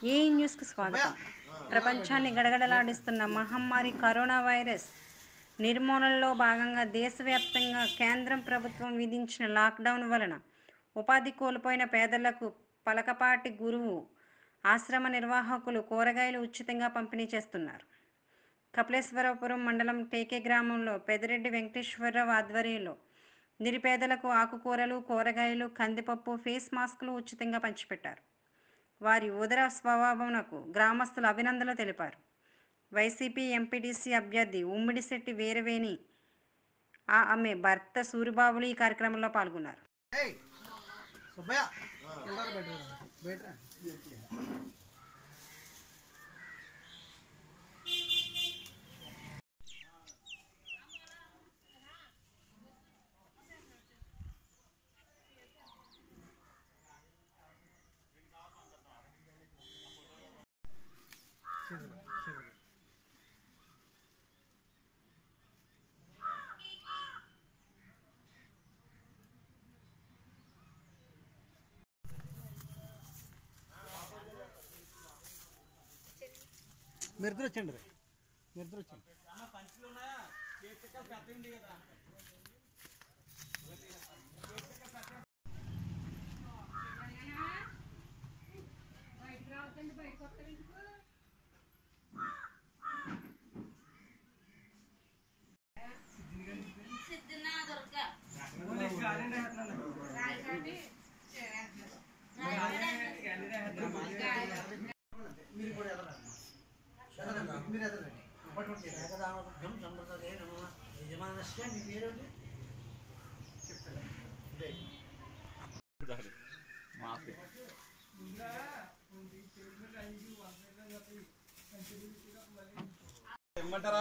ఈ న్యూస్కి స్వాగతం ప్రపంచాన్ని గడగడలాడిస్తున్న మహమ్మారి కరోనా వైరస్ నిర్మూలనలో భాగంగా దేశవ్యాప్తంగా కేంద్రం ప్రభుత్వం విధించిన లాక్డౌన్ వలన ఉపాధి కోల్పోయిన పేదలకు పలకపాటి గురువు ఆశ్రమ నిర్వాహకులు కూరగాయలు ఉచితంగా పంపిణీ చేస్తున్నారు కపిలేశ్వరపురం మండలం టేకే గ్రామంలో పెదిరెడ్డి వెంకటేశ్వరరావు ఆధ్వర్యంలో నిరుపేదలకు ఆకుకూరలు కూరగాయలు కందిపప్పు ఫేస్ మాస్కులు ఉచితంగా పంచిపెట్టారు వారి ఉదర స్వభావమునకు గ్రామస్తులు అభినందనలు తెలిపారు వైసీపీ ఎంపీటీసీ అభ్యర్థి ఉమ్మిడిశెట్టి వీరవేణి ఆ ఆమె భర్త సూరిబాబులు ఈ కార్యక్రమంలో పాల్గొన్నారు ఏయ్ సుబ్బయ్య వెళ్ళారు బయట బయట మీరిద్దరు వచ్చండి రే మీరిద్దరు వచ్చండి మీరు కూడా ఎదరండి ఎదరండి మీరు ఎదరండి అప్పటి ఏకదానబుద్ధం సంప్రదే నమ యజమానస్య మీ పేరండి చెప్తారా ఇదే. ఇమ్మంటారా